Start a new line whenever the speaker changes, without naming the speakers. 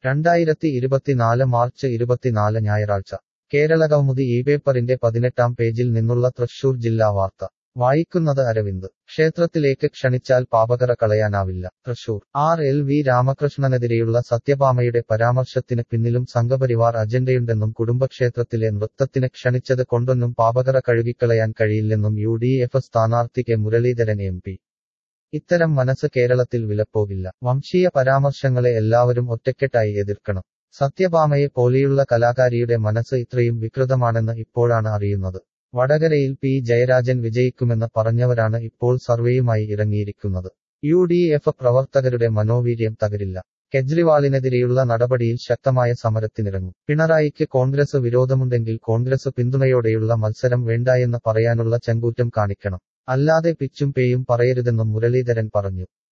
രണ്ടായിരത്തി ഇരുപത്തിനാല് മാർച്ച് ഇരുപത്തിനാല് ഞായറാഴ്ച കേരളകൗമുദി ഈ പേപ്പറിന്റെ പതിനെട്ടാം പേജിൽ നിന്നുള്ള തൃശൂർ ജില്ലാ വാർത്ത വായിക്കുന്നത് അരവിന്ദ് ക്ഷേത്രത്തിലേക്ക് ക്ഷണിച്ചാൽ പാപകറ കളയാനാവില്ല തൃശൂർ ആർ എൽ വി രാമകൃഷ്ണനെതിരെയുള്ള സത്യഭാമയുടെ പരാമർശത്തിന് പിന്നിലും സംഘപരിവാർ അജണ്ടയുണ്ടെന്നും കുടുംബക്ഷേത്രത്തിലെ നൃത്തത്തിന് ക്ഷണിച്ചത് കൊണ്ടൊന്നും പാപകറ കഴുകിക്കളയാൻ കഴിയില്ലെന്നും യു ഡി എഫ് സ്ഥാനാർത്ഥി കെ മുരളീധരൻ എം പി ഇത്തരം മനസ്സ് കേരളത്തിൽ വിലപ്പോകില്ല വംശീയ പരാമർശങ്ങളെ എല്ലാവരും ഒറ്റക്കെട്ടായി എതിർക്കണം സത്യഭാമയെ പോലെയുള്ള കലാകാരിയുടെ മനസ്സ് ഇത്രയും വികൃതമാണെന്ന് ഇപ്പോഴാണ് അറിയുന്നത് വടകരയിൽ പി ജയരാജൻ വിജയിക്കുമെന്ന് പറഞ്ഞവരാണ് ഇപ്പോൾ സർവേയുമായി ഇറങ്ങിയിരിക്കുന്നത് യു ഡി എഫ് പ്രവർത്തകരുടെ മനോവീര്യം തകരില്ല കെജ്രിവാളിനെതിരെയുള്ള നടപടിയിൽ ശക്തമായ സമരത്തിനിറങ്ങും പിണറായിക്ക് കോൺഗ്രസ് വിരോധമുണ്ടെങ്കിൽ കോൺഗ്രസ് പിന്തുണയോടെയുള്ള മത്സരം വേണ്ടായെന്ന് പറയാനുള്ള ചങ്കൂറ്റം കാണിക്കണം അല്ലാതെ പിച്ചും പേയും പറയരുതെന്നും മുരളീധരൻ പറഞ്ഞു